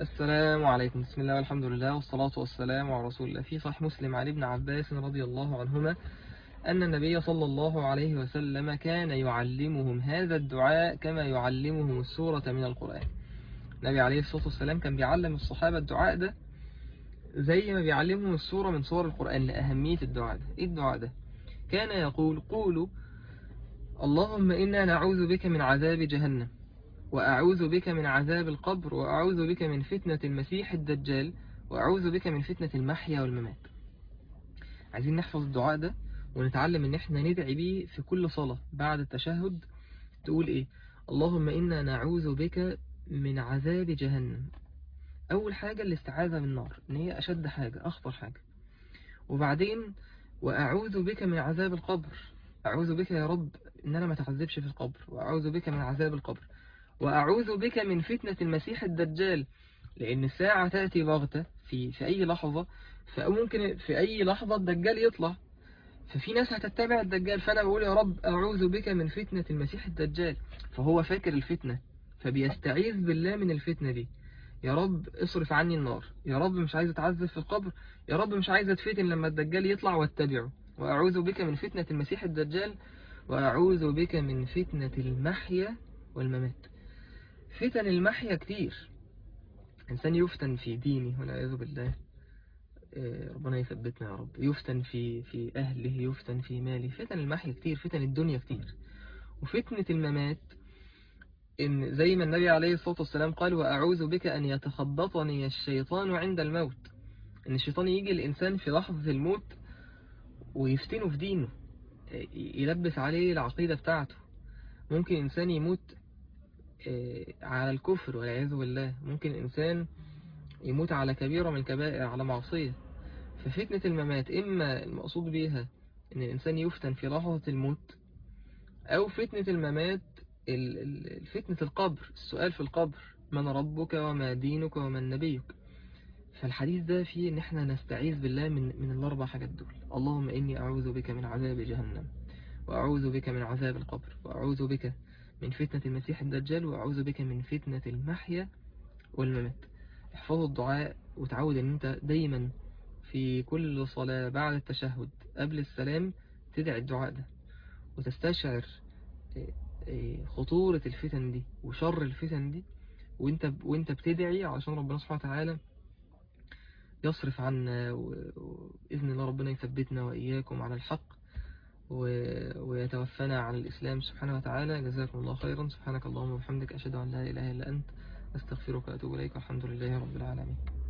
السلام عليكم بسم الله والحمد لله والصلاة والسلام على رسول الله في صحيح مسلم عن ابن عباس رضي الله عنهما أن النبي صلى الله عليه وسلم كان يعلمهم هذا الدعاء كما يعلمهم السورة من القرآن النبي عليه الصلاة والسلام كان بيعلم الصحابة الدعاء ده زي ما بيعلمهم السورة من سور القرآن لأهمية الدعاء ده إيه الدعاء ده كان يقول قولوا اللهم إنا نعوذ بك من عذاب جهنم وأعوذ بك من عذاب القبر وأعوذ بك من فتنة المسيح الدجال وأعوذ بك من فتنة المحيا والممات عايزين نحفظ الدعاء ده ونتعلم ان احنا ندعي بيه في كل صلاة بعد التشهد تقول ايه اللهم إنا نعوذ بك من عذاب جهنم أول حاجة الاستعاذة من النار ان هي أشد حاجة أخطر حاجة وبعدين وأعوذ بك من عذاب القبر أعوذ بك يا رب إن أنا ما تعذبش في القبر وأعوذ بك من عذاب القبر وأعوذ بك من فتنة المسيح الدجال لأن الساعة تأتي بغتة في, في أي لحظة فممكن في أي لحظة الدجال يطلع ففي ناس هتتبع الدجال فأنا بقول يا رب أعوذ بك من فتنة المسيح الدجال فهو فاكر الفتنة فبيستعيذ بالله من الفتنة دي يا رب اصرف عني النار يا رب مش عايز اتعذب في القبر يا رب مش عايز اتفتن لما الدجال يطلع واتبعه وأعوذ بك من فتنة المسيح الدجال وأعوذ بك من فتنة المحيا والممات فتن المحيا كتير إنسان يفتن في دينه والعياذ بالله ربنا يثبتنا يا رب يفتن في في أهله يفتن في ماله فتن المحيا كتير فتن الدنيا كتير وفتنة الممات إن زي ما النبي عليه الصلاة والسلام قال وأعوذ بك أن يتخبطني الشيطان عند الموت إن الشيطان يجي الإنسان في لحظة الموت ويفتنه في دينه يلبس عليه العقيدة بتاعته ممكن إنسان يموت على الكفر والعياذ بالله ممكن إنسان يموت على كبيرة من الكبائر على معصية ففتنة الممات إما المقصود بيها إن الإنسان يفتن في لحظة الموت أو فتنة الممات فتنة القبر السؤال في القبر من ربك وما دينك ومن نبيك فالحديث ده فيه إن احنا نستعيذ بالله من, من الأربع حاجات دول اللهم إني أعوذ بك من عذاب جهنم وأعوذ بك من عذاب القبر وأعوذ بك من فتنة المسيح الدجال وأعوذ بك من فتنة المحيا والممات احفظوا الدعاء وتعود ان انت دايما في كل صلاة بعد التشهد قبل السلام تدعي الدعاء ده وتستشعر خطورة الفتن دي وشر الفتن دي وانت وانت بتدعي علشان ربنا سبحانه وتعالى يصرف عنا وإذن الله ربنا يثبتنا وإياكم على الحق ويتوفنا على الإسلام سبحانه وتعالى جزاكم الله خيرا سبحانك اللهم وبحمدك أشهد أن لا إله إلا أنت أستغفرك وأتوب إليك والحمد لله رب العالمين